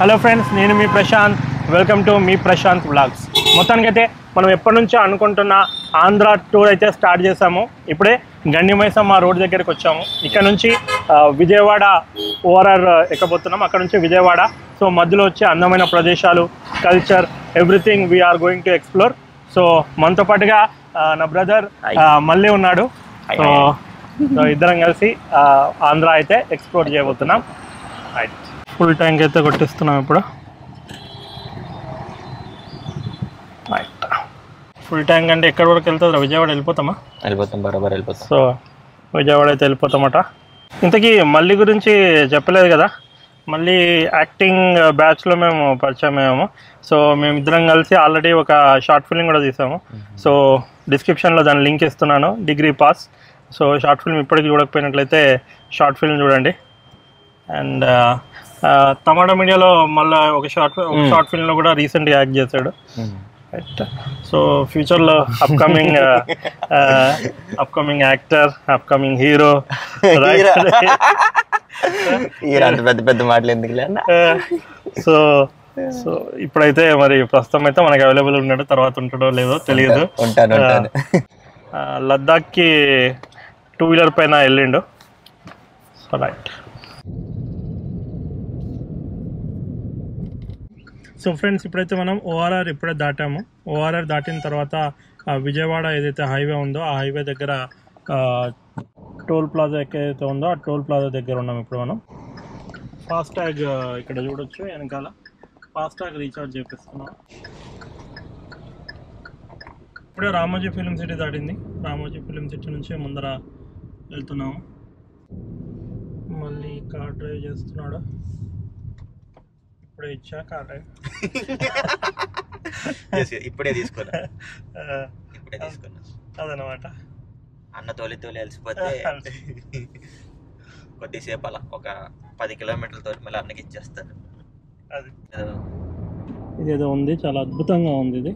Hello friends నేను మీ Prashanth welcome to మీ ప్రశాంత్ వ్లాగ్స్ మొత్తానికైతే మనం ఎప్పటి నుంచో అనుకుంటున్న ఆంధ్ర టూర్ అయితే స్టార్ట్ చేసాము ఇప్పుడే గండిమైసమ్మ రోడ్ దగ్గరికి వచ్చాము ఇక్కడ నుంచి ఆ, విజయవాడ ఓఆర్ఆర్ ఎక్కబోతున్నాం అక్కడ నుంచి విజయవాడ సో మధ్యలో వచ్చే అందమైన ప్రదేశాలు culture everything we are going to explore so మనతో పాటుగా ఆ, నా బ్రదర్ మళ్ళీ ఉన్నాడు సో సో ఇద్దరం కలిసి ఆ, ఆంధ్ర అయితే ఎక్స్ప్లోర్ చేయబోతున్నాం రైట్ ఫుల్ ట్యాంక్ అయితే కొట్టిస్తున్నాం ఇప్పుడు రైట్ ఫుల్ ట్యాంక్ అంటే ఎక్కడి వరకు వెళ్తుంది విజయవాడ వెళ్ళిపోతామా వెళ్ళిపోతాం బరాబర్ వెళ్ళిపోతాం సో విజయవాడ అయితే వెళ్ళిపోతామట ఇంతకీ మళ్ళీ గురించి చెప్పలేదు కదా మళ్ళీ యాక్టింగ్ బ్యాచ్లో మేము పరిచయం అయ్యాము సో మేమిద్దరం కలిసి ఆల్రెడీ ఒక షార్ట్ ఫిల్మ్ కూడా తీసాము సో డిస్క్రిప్షన్లో దాని లింక్ ఇస్తున్నాను degree pass so short film ఇప్పటికీ చూడకపోయినట్లయితే షార్ట్ ఫిల్మ్ చూడండి అండ్ తమిళ మీడియాలో మళ్ళీ ఒక షార్ట్ ఒక షార్ట్ ఫిల్మ్లో కూడా రీసెంట్గా యాక్ట్ చేశాడు రైట్ సో ఫ్యూచర్లో upcoming upcoming actor upcoming hero ఈ అంత పెద్ద పెద్ద మాటలు ఎందుకు అన్న సో సో ఇప్పుడైతే మరి ప్రస్తుతం అయితే మనకి అవైలబుల్ ఉన్నాడు తర్వాత ఉంటాడో లేదో తెలియదు ఉంటాను ఉంటాను ఆ, లద్దాఖ్కి టూ వీలర్ పైన వెళ్ళిండు సో రైట్ సో ఫ్రెండ్స్ ఇప్పుడైతే మనం ఓఆర్ఆర్ ఇప్పుడే దాటాము ఓఆర్ఆర్ దాటిన తర్వాత ఆ విజయవాడ ఏదైతే హైవే ఉందో ఆ హైవే దగ్గర ఆ, టోల్ ప్లాజా ఎక్కడైతే ఉందో ఆ టోల్ ప్లాజా దగ్గర ఉన్నాం ఇప్పుడు మనం ఫాస్ట్ ట్యాగ్ ఇక్కడ చూడొచ్చు వెనకాల ఫాస్ట్ ట్యాగ్ రీఛార్జ్ చేపిస్తున్నాం ఇప్పుడే రామోజీ ఫిలిం సిటీ దాటింది రామోజీ ఫిలిం సిటీ నుంచి ముందర వెళ్తున్నాము మళ్ళీ కార్ డ్రైవ్ చేస్తున్నాడు ఇప్పుడే ఇచ్చా కార్ డ్రైవ్ ఇప్పుడే తీసుకున్నా ఆ, ఇప్పుడే తీసుకున్నా అదనమాట అన్న తోలి తోలి అలసిపోతే కొద్దిసేపు అలా ఒక పది కిలోమీటర్ల తోటి మళ్ళీ అన్నకి ఇచ్చేస్తారు అది ఏదో ఇదేదో ఉంది చాలా అద్భుతంగా ఉంది ఇది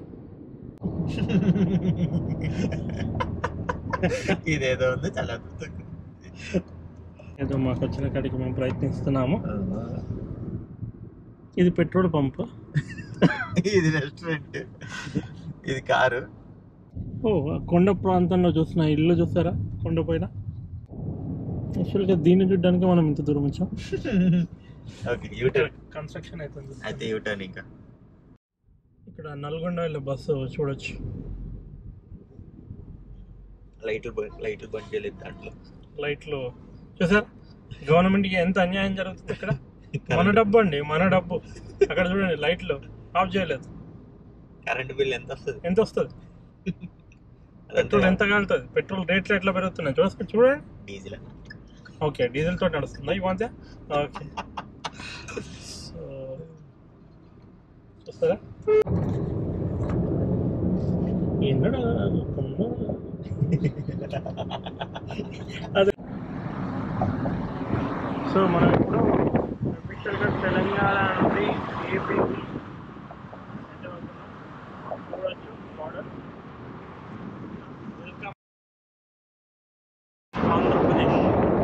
ఇదేదో ఉంది చాలా అద్భుతంగా ఏదో మాకు వచ్చిన కాడికి మేము ప్రయత్నిస్తున్నాము ఇది పెట్రోల్ పంప్ ఇది రెస్టారెంట్ ఇది కారు ఓ ఆ కొండ ప్రాంతంలో చూసిన ఇల్లు చూసారా కొండ పైన యాక్చువల్గా దీన్ని చూడడానికి మనం ఇంత దూరం వచ్చాం ఓకే యూటర్న్ కన్స్ట్రక్షన్ అవుతుంది అయితే యూటర్న్ ఇంకా ఇక్కడ నల్గొండ వెళ్ళే బస్సు చూడొచ్చు లైట్లు బ- లైట్లు బంద్ చేయలేదు దాంట్లో లైట్లు చూసారా గవర్నమెంట్కి ఎంత అన్యాయం జరుగుతుంది ఇక్కడ మన డబ్బు అండి మన డబ్బు అక్కడ చూడండి లైట్లు ఆఫ్ చేయలేదు కరెంట్ బిల్ ఎంత వస్తుంది ఎంత వస్తుంది పెట్రోల్ ఎంత కాలుతుంది పెట్రోల్ రేట్లు ఎట్లా పెరుగుతున్నాయి చూడండి చూడండి డీజిల్ ఓకే డీజిల్ తోటి నడుస్తుందా ఈ మధ్య ఓకే సో చూస్తారా ఏంటడా అదే సో మనం ఇప్పుడు అఫీషియల్గా తెలంగాణ నుండి ఏపీకి చూడొచ్చు బార్డర్ వెల్కమ్ ఆంధ్రప్రదేశ్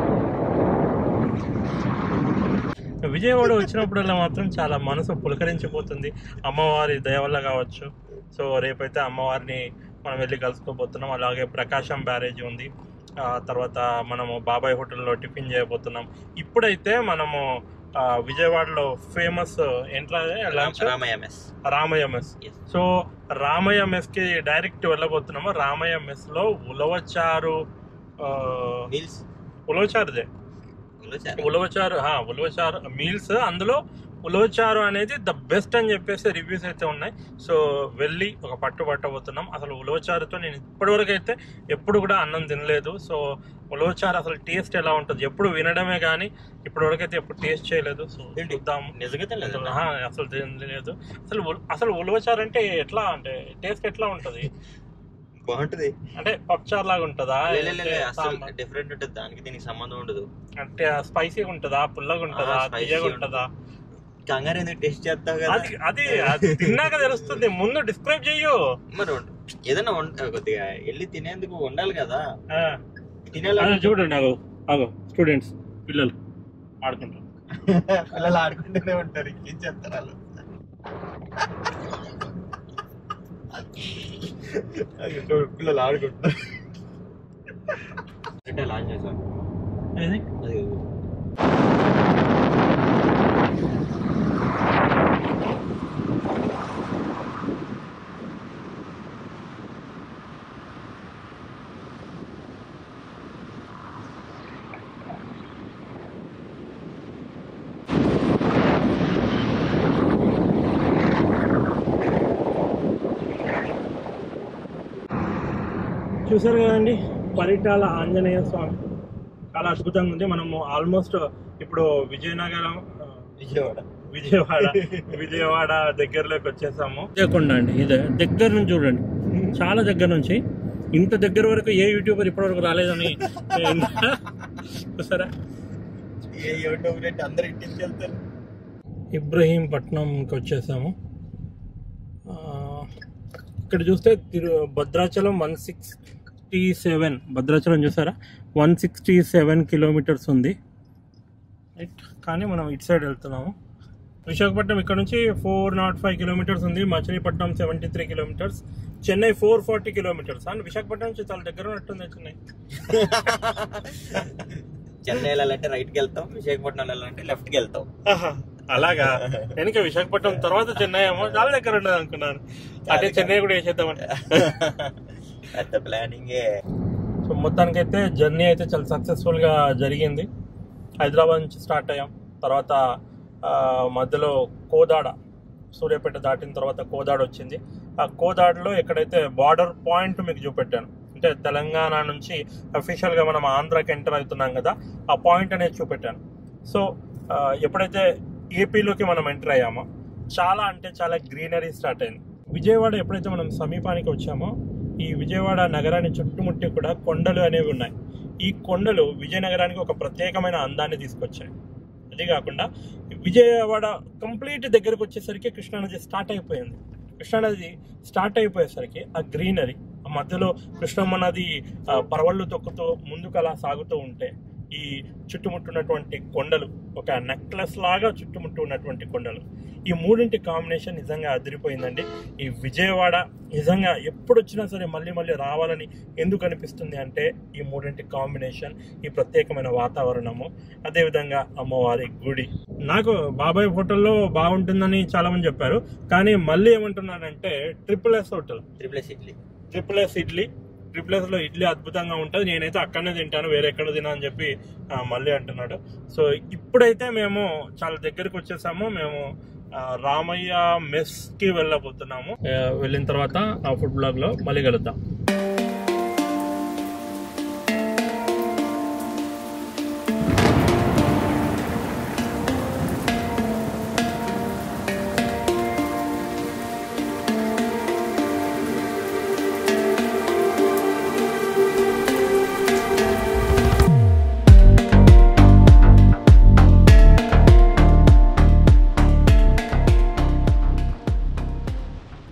విజయవాడ వచ్చినప్పుడల్లా మాత్రం చాలా మనసు పులకరించిపోతుంది అమ్మవారి దయ వల్ల కావచ్చు సో రేపైతే అమ్మవారిని మనం వెళ్ళి కలుసుకోబోతున్నాం అలాగే ప్రకాశం బ్యారేజ్ ఉంది ఆ తర్వాత మనము బాబాయ్ హోటల్లో టిఫిన్ చేయబోతున్నాం ఇప్పుడైతే మనము ఆ, విజయవాడలో ఫేమస్ ఏంట్లా lunch Ramayya mess Ramayya mess Yes. So Ramayya mess కి డైరెక్ట్ వెళ్ళబోతున్నాము రామయ్య మెస్ లో ఉలవచారు ఆ, మీల్స్ ఉలవచారుదే ఉలవచారు హా, ఉలవచారు మీల్స్ అందులో ఉలవచారు అనేది ద బెస్ట్ అని చెప్పేసి రివ్యూస్ అయితే ఉన్నాయి సో వెళ్ళి ఒక పట్టు పట్టబోతున్నాం అసలు ఉలవచారుతో నేను ఇప్పటివరకు అయితే ఎప్పుడు కూడా అన్నం తినలేదు సో ఉలవచారు అసలు టేస్ట్ ఎలా ఉంటుంది ఎప్పుడు వినడమే కానీ ఇప్పటివరకు అయితే ఎప్పుడు టేస్ట్ చేయలేదు సో ఏంటి? చూద్దాము నిజంగా తెలియదు ఆహా, అసలు తెలియలేదు అసలు ఉల- అసలు ఉలవచారు అంటే ఎట్లా అంటే టేస్ట్ ఎట్లా ఉంటది బాగుంటది అంటే పప్చార్ లాగా ఉంటుందా లే, లే, లే, లే, అంటే అసలు సాంబార్- డిఫరెంట్ ఉంటుంది దానికి దీనికి సంబంధం ఉండదు అంటే స్పైసీగా ఉంటుందా పుల్లగా ఉంటుందా ఆ, spicy తీయగా ఉంటుంది. ఉంటుందా కంగారు ఎందుకు టేస్ట్ చేస్తావు కదా అది అది అది తిన్నాక తెలుస్తుంది ముందు డిస్క్రైబ్ చెయ్యు మరి వండు. ఏదైనా వంట కొద్దిగా వెళ్ళి తినేందుకు ఉండాలి కదా ఆ, తినేలా అదే చూడండి అగో అగో స్టూడెంట్స్ పిల్లలు ఆడుకుంటారు పిల్లలు ఆడుకుంటూనే ఉంటారు ఇంకేం చేస్తారు వాళ్ళు అయ్యో, చూడు, పిల్లలు ఆడుకుంటున్నారు అంటే లాంచ్ చేశాను ఏది అది చూసారు కదండి పరిటాల ఆంజనేయ స్వామి చాలా అద్భుతంగా ఉంది మనము ఆల్మోస్ట్ ఇప్పుడు విజయనగరం ఆ, విజయవాడ విజయవాడ విజయవాడ దగ్గరలోకి వచ్చేసాము చేయకుండా అండి ఇదే దగ్గర నుంచి చూడండి చాలా దగ్గర నుంచి ఇంత దగ్గర వరకు ఏ యూట్యూబర్ ఇప్పటివరకు రాలేదని చూసారా ఏ యూట్యూబ్ రేట్ అందరు ఇంటికి వెళ్తారు ఇబ్రహీంపట్నంకి వచ్చేసాము ఆ, ఇక్కడ చూస్తే తిరు Bhadrachalam one sixty seven Bhadrachalam చూసారా వన్ సిక్స్టీ సెవెన్ కిలోమీటర్స్ ఉంది రైట్ కానీ మనం ఇటు సైడ్ వెళ్తున్నాము విశాఖపట్నం ఇక్కడ నుంచి ఫోర్ నాట్ ఫైవ్ కిలోమీటర్స్ ఉంది Machilipatnam seventy three kilometers Chennai four forty kilometers and Visakhapatnam నుంచి చాలా దగ్గర ఉన్నట్టుంది చెన్నై చెన్నై వెళ్ళాలంటే రైట్కి వెళ్తాం విశాఖపట్నం వెళ్ళాలంటే లెఫ్ట్కి వెళ్తాం ఆహా, అలాగా నేను ఇంకా విశాఖపట్నం తర్వాత చెన్నై ఏమో చాలా దగ్గర ఉండదు అనుకున్నాను అంటే చెన్నై కూడా వేసేద్దామని పెద్ద ప్లానింగే సో మొత్తానికైతే జర్నీ అయితే చాలా సక్సెస్ఫుల్ గా జరిగింది హైదరాబాద్ నుంచి స్టార్ట్ అయ్యాం తర్వాత ఆ, మధ్యలో కోదాడ సూర్యాపేట దాటిన తర్వాత కోదాడ వచ్చింది ఆ కోదాడలో ఎక్కడైతే బార్డర్ పాయింట్ మీకు చూపెట్టాను అంటే తెలంగాణ నుంచి అఫీషియల్ గా మనం ఆంధ్రాకి ఎంటర్ అవుతున్నాం కదా ఆ పాయింట్ అనేది చూపెట్టాను సో ఆ, ఎప్పుడైతే ఏపీలోకి మనం ఎంటర్ అయ్యామో చాలా అంటే చాలా గ్రీనరీ స్టార్ట్ అయింది విజయవాడ ఎప్పుడైతే మనం సమీపానికి వచ్చామో ఈ విజయవాడ నగరాన్ని చుట్టుముట్టి కూడా కొండలు అనేవి ఉన్నాయి ఈ కొండలు విజయనగరానికి ఒక ప్రత్యేకమైన అందాన్ని తీసుకొచ్చాయి అది కాకుండా విజయవాడ కంప్లీట్ దగ్గరకు వచ్చేసరికి కృష్ణానది స్టార్ట్ అయిపోయింది కృష్ణానది స్టార్ట్ అయిపోయేసరికి ఆ గ్రీనరీ ఆ మధ్యలో కృష్ణమ్మ నది ఆ, పరవళ్ళు తొక్కుతూ ముందుకు అలా సాగుతూ ఉంటే ఈ చుట్టుముట్టున్నటువంటి కొండలు ఒక నెక్లెస్ లాగా చుట్టుముట్టు ఉన్నటువంటి కొండలు ఈ మూడింటి కాంబినేషన్ నిజంగా అదిరిపోయిందండి ఈ విజయవాడ నిజంగా ఎప్పుడు వచ్చినా సరే మళ్ళీ మళ్ళీ రావాలని ఎందుకు అనిపిస్తుంది అంటే ఈ మూడింటి కాంబినేషన్ ఈ ప్రత్యేకమైన వాతావరణము అదేవిధంగా అమ్మవారి గుడి నాకు బాబాయ్ హోటల్లో బాగుంటుందని చాలా మంది చెప్పారు కానీ మళ్ళీ ఏమంటున్నానంటే triple S hotel triple S idli triple S idli triple S లో ఇడ్లీ అద్భుతంగా ఉంటుంది నేనైతే అక్కడనే తింటాను వేరే ఎక్కడ తినా అని చెప్పి ఆ, మళ్ళీ అంటున్నాడు సో ఇప్పుడైతే మేము చాలా దగ్గరికి వచ్చేసాము మేము ఆ, రామయ్య మెస్ కి వెళ్ళబోతున్నాము ఆ, వెళ్ళిన తర్వాత ఆ ఫుడ్ బ్లాగ్ లో మళ్ళీ కలుద్దాం